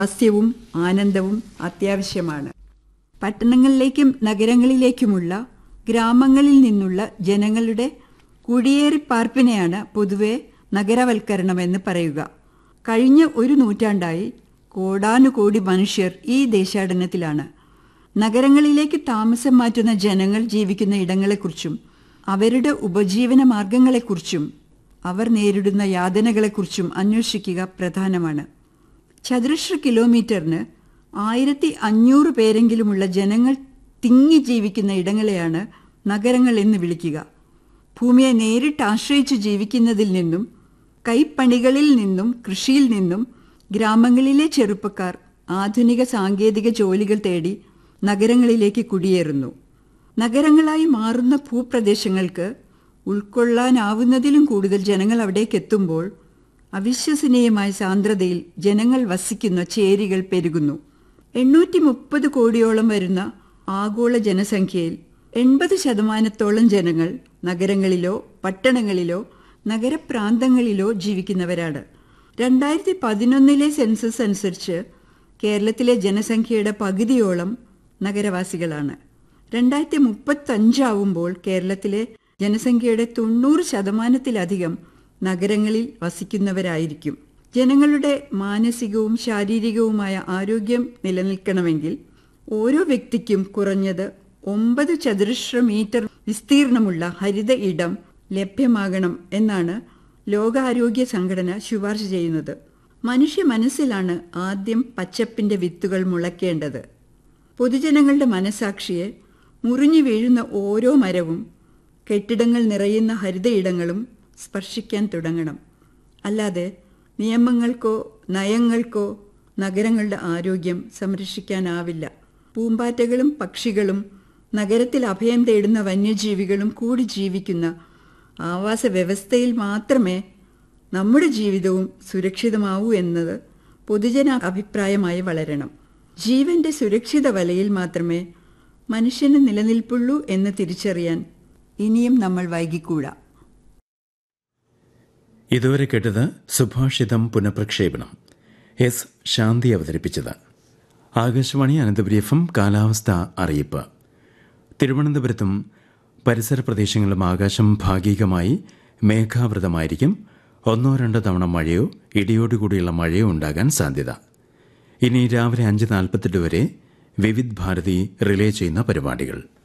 ഹാസ്യവും ആനന്ദവും അത്യാവശ്യമാണ് പട്ടണങ്ങളിലേക്കും നഗരങ്ങളിലേക്കുമുള്ള ഗ്രാമങ്ങളിൽ നിന്നുള്ള ജനങ്ങളുടെ കുടിയേറിപ്പാർപ്പിനെയാണ് പൊതുവെ നഗരവൽക്കരണമെന്ന് പറയുക കഴിഞ്ഞ ഒരു നൂറ്റാണ്ടായി കോടാനുകോടി മനുഷ്യർ ഈ ദേശാടനത്തിലാണ് നഗരങ്ങളിലേക്ക് താമസം മാറ്റുന്ന ജനങ്ങൾ ജീവിക്കുന്ന ഇടങ്ങളെക്കുറിച്ചും അവരുടെ ഉപജീവന മാർഗങ്ങളെക്കുറിച്ചും അവർ നേരിടുന്ന യാതനകളെക്കുറിച്ചും അന്വേഷിക്കുക പ്രധാനമാണ് ചതുരശ്ര കിലോമീറ്ററിന് ആയിരത്തി അഞ്ഞൂറ് പേരെങ്കിലുമുള്ള ജനങ്ങൾ തിങ്ങി ജീവിക്കുന്ന ഇടങ്ങളെയാണ് നഗരങ്ങൾ എന്ന് വിളിക്കുക ഭൂമിയെ നേരിട്ട് ആശ്രയിച്ച് ജീവിക്കുന്നതിൽ നിന്നും കൈപ്പണികളിൽ നിന്നും കൃഷിയിൽ നിന്നും ഗ്രാമങ്ങളിലെ ചെറുപ്പക്കാർ ആധുനിക സാങ്കേതിക ജോലികൾ തേടി നഗരങ്ങളിലേക്ക് കുടിയേറുന്നു നഗരങ്ങളായി മാറുന്ന ഭൂപ്രദേശങ്ങൾക്ക് ഉൾക്കൊള്ളാനാവുന്നതിലും കൂടുതൽ ജനങ്ങൾ അവിടേക്ക് എത്തുമ്പോൾ അവിശ്വസനീയമായ സാന്ദ്രതയിൽ ജനങ്ങൾ വസിക്കുന്ന ചേരികൾ പെരുകുന്നു എണ്ണൂറ്റി മുപ്പത് കോടിയോളം വരുന്ന ആഗോള ജനസംഖ്യയിൽ എൺപത് ശതമാനത്തോളം ജനങ്ങൾ നഗരങ്ങളിലോ പട്ടണങ്ങളിലോ നഗരപ്രാന്തങ്ങളിലോ ജീവിക്കുന്നവരാണ് രണ്ടായിരത്തി പതിനൊന്നിലെ സെൻസസ് അനുസരിച്ച് കേരളത്തിലെ ജനസംഖ്യയുടെ പകുതിയോളം നഗരവാസികളാണ് രണ്ടായിരത്തി മുപ്പത്തഞ്ചാവുമ്പോൾ കേരളത്തിലെ ജനസംഖ്യയുടെ തൊണ്ണൂറ് ശതമാനത്തിലധികം നഗരങ്ങളിൽ വസിക്കുന്നവരായിരിക്കും ജനങ്ങളുടെ മാനസികവും ശാരീരികവുമായ ആരോഗ്യം നിലനിൽക്കണമെങ്കിൽ ഓരോ വ്യക്തിക്കും കുറഞ്ഞത് ഒമ്പത് ചതുരശ്ര മീറ്റർ വിസ്തീർണമുള്ള ഹരിത ഇടം ലഭ്യമാകണം എന്നാണ് ലോകാരോഗ്യ സംഘടന ശുപാർശ ചെയ്യുന്നത് മനുഷ്യ മനസ്സിലാണ് ആദ്യം പച്ചപ്പിന്റെ വിത്തുകൾ മുളയ്ക്കേണ്ടത് പൊതുജനങ്ങളുടെ മനസാക്ഷിയെ മുറിഞ്ഞു വീഴുന്ന ഓരോ മരവും കെട്ടിടങ്ങൾ നിറയുന്ന ഹരിതയിടങ്ങളും സ്പർശിക്കാൻ തുടങ്ങണം അല്ലാതെ നിയമങ്ങൾക്കോ നയങ്ങൾക്കോ നഗരങ്ങളുടെ ആരോഗ്യം സംരക്ഷിക്കാനാവില്ല പൂമ്പാറ്റകളും പക്ഷികളും നഗരത്തിൽ അഭയം തേടുന്ന വന്യജീവികളും കൂടി ജീവിക്കുന്ന ആവാസ വ്യവസ്ഥയിൽ മാത്രമേ നമ്മുടെ ജീവിതവും സുരക്ഷിതമാവൂ എന്നത് പൊതുജന അഭിപ്രായമായി വളരണം ജീവന്റെ സുരക്ഷിത വലയിൽ മാത്രമേ മനുഷ്യന് നിലനിൽപ്പുള്ളൂ എന്ന് തിരിച്ചറിയാൻ ഇനിയും നമ്മൾ വൈകിക്കൂടാ ഇതുവരെ കേട്ടത് സുഭാഷിതം പുനഃപ്രക്ഷേപണം എസ് ശാന്തി അവതരിപ്പിച്ചത് ആകാശവാണി അനന്തപുരി എഫ് എം കാലാവസ്ഥ അറിയിപ്പ് തിരുവനന്തപുരത്തും പരിസര പ്രദേശങ്ങളിലും ആകാശം ഭാഗികമായി മേഘാവൃതമായിരിക്കും ഒന്നോ രണ്ടോ തവണ മഴയോ ഇടിയോടുകൂടിയുള്ള മഴയോ ഉണ്ടാകാൻ സാധ്യത ഇനി രാവിലെ അഞ്ച് നാൽപ്പത്തെട്ട് വരെ വിവിധ് ഭാരതി റിലേ ചെയ്യുന്ന പരിപാടികൾ